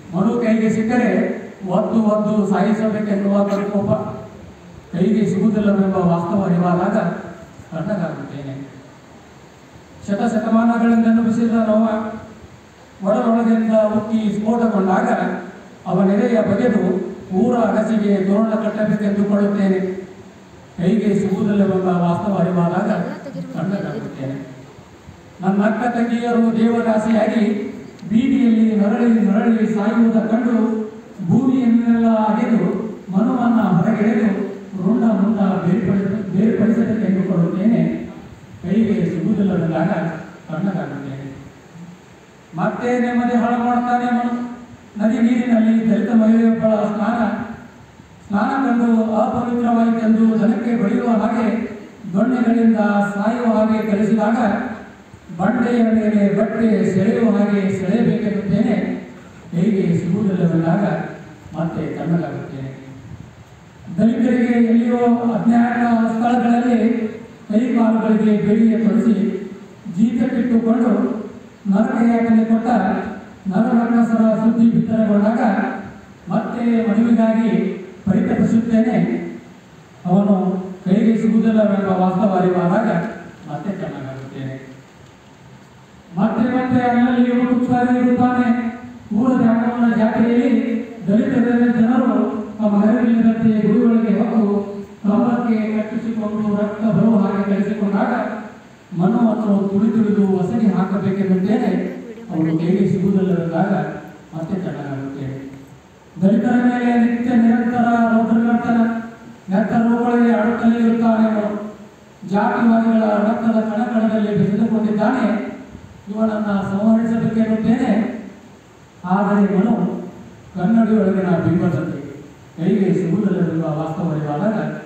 ಮನು ಕೈಗೆ ಸಿಕ್ಕರೆ ಒದ್ದು ಒದ್ದು ಸಾಯಿಸಬೇಕೆನ್ನುವ ಕೋಪ ಕೈಗೆ ಸಿಗುವುದಿಲ್ಲವೆಂಬ ವಾಸ್ತವ ಅರಿವಾದಾಗ ತಣ್ಣಗಾಗುತ್ತೇನೆ ಶತಶತಮಾನಗಳಿಂದ ಅನುಭವಿಸಿದ ನೋವ ಒಳರೊಳಗಿಂದ ಉಕ್ಕಿ ಸ್ಫೋಟಗೊಂಡಾಗ ಅವನೆದೆಯ ಬಗೆದು ಊರ ಅಗಸಿಗೆ ತೋರಣ ಕಟ್ಟಬೇಕೆಂದುಕೊಳ್ಳುತ್ತೇನೆ ಕೈಗೆ ಸಿಗುವುದಿಲ್ಲವೆಂಬ ವಾಸ್ತವ ಅರಿವಾದಾಗ ತಣ್ಣಗಾಗುತ್ತೇನೆ ನನ್ನ ಅಕ್ಕ ತಂಗಿಯರು ದೇವರಾಶಿಯಾಗಿ ಬೀದಿಯಲ್ಲಿ ನರಳಿ ನರಳಿ ಸಾಯುವುದ ಕಂಡು ಭೂಮಿಯನ್ನೆಲ್ಲ ಅಗೆದು ಮನುವನ್ನ ಹೊರಗೆಳೆದು ರುಂಡ ಮುಂಡ ಬೇರ್ಪಡಿಸ ಬೇರ್ಪಡಿಸಬೇಕೆಂದುಕೊಳ್ಳುತ್ತೇನೆ ಕೈಗೆ ಸಿಗುವುದಿಲ್ಲವೆಂದಾಗ ತಣ್ಣಗಾಗುತ್ತೇನೆ ಮತ್ತೆ ನೆಮ್ಮದಿ ಹಾಳು ಮಾಡುತ್ತಾನೆ ಮನು ನದಿ ನೀರಿನಲ್ಲಿ ದಲಿತ ಮಹಿಳೆಯೊಬ್ಬಳ ಸ್ನಾನ ಸ್ನಾನ ಕಂಡು ಅಪವಿತ್ರವಾಯಿತೆಂದು ದನಕ್ಕೆ ಬಳಿಯುವ ಹಾಗೆ ದೊಣ್ಣೆಗಳಿಂದ ಸಾಯುವ ಹಾಗೆ ಕಲಿಸಿದಾಗ ಬಂಡೆಯ ಮೇಲೆ ಬಟ್ಟೆ ಸೆಳೆಯುವ ಹಾಗೆ ಸೆಳೆಯಬೇಕೆನ್ನುತ್ತೇನೆ ಕೈಗೆ ಸಿಗುವುದಿಲ್ಲವೆಂದಾಗ ಮತ್ತೆ ತಣ್ಣಗಾಗುತ್ತೇನೆ ದಲಿತರಿಗೆ ಎಲ್ಲಿಯೋ ಅಜ್ಞಾತ ಸ್ಥಳಗಳಲ್ಲಿ ಕೈ ಕಾಲುಗಳಿಗೆ ಬೆಳಿಗ್ಗೆ ತೊಡಿಸಿ ಜೀತಕ್ಕಿಟ್ಟುಕೊಂಡು ನರಕಯಾತನೆ ಕೊಟ್ಟ ನರರಕ್ಕಸರ ಸುದ್ದಿ ಬಿತ್ತರಗೊಂಡಾಗ ಮತ್ತೆ ಮದುವೆಗಾಗಿ ಪರಿತಪಿಸುತ್ತೇನೆ ಅವನು ಕೈಗೆ ಸಿಗುವುದಿಲ್ಲವೆಂಬ ವಾಸ್ತವ ಅರಿವಾದಾಗ ಮತ್ತೆ ಚೆನ್ನಾಗಾಗುತ್ತೇನೆ ಮತ್ತೆ ಮತ್ತೆ ಅಲ್ಲಲ್ಲಿ ಹುಡುಕಾಗಿ ಇರುತ್ತಾನೆ ಊರ ದ್ಯಾಮವ್ವನ ಜಾತ್ರೆಯಲ್ಲಿ ದಲಿತರ ಜನರು ತಮ್ಮ ಹರಿವಿಲ್ಲದಂತೆ ಗುರುಗಳಿಗೆ ಹೊತ್ತು ಕಂಬಕ್ಕೆ ಕಟ್ಟಿಸಿಕೊಂಡು ರಕ್ತ ಬರುವ ಹಾಗೆ ಕಳಿಸಿಕೊಂಡಾಗ ಮನವನ್ನು ತುಳಿ ತುಳಿದು ಹೊಸಗಿ ಹಾಕಬೇಕೆನ್ನುತ್ತೇನೆ ಅವನು ಕೈಗೆ ಸಿಗುವುದಿಲ್ಲದಾಗ ಮತ್ತೆ ಚೆನ್ನಾಗಾಗುತ್ತೇನೆ ದಲಿತರ ಮೇಲೆ ನಿತ್ಯ ನಿರಂತರ ರೌದ್ರಗರ್ತನ ನೆತ್ತ ರೋಗಗಳಿಗೆ ಅಡುತ್ತಲೇ ಇರುತ್ತಾನೆ ಅವನು ಜಾತಿವಾದಿಗಳ ರಕ್ತದ ಕಣಕಣದಲ್ಲಿ ಬೆಸೆದುಕೊಂಡಿದ್ದಾನೆ ಇವನನ್ನ ಸಂಹರಿಸಬೇಕೆನ್ನುತ್ತೇನೆ ಆದರೆ ಇವನು ಕನ್ನಡಿಯೊಳಗಿನ ಬಿಂಬದಂತೆ ಕೈಗೆ ಸಿಗುವುದಿಲ್ಲವೆಂಬ ವಾಸ್ತವವಾದಾಗ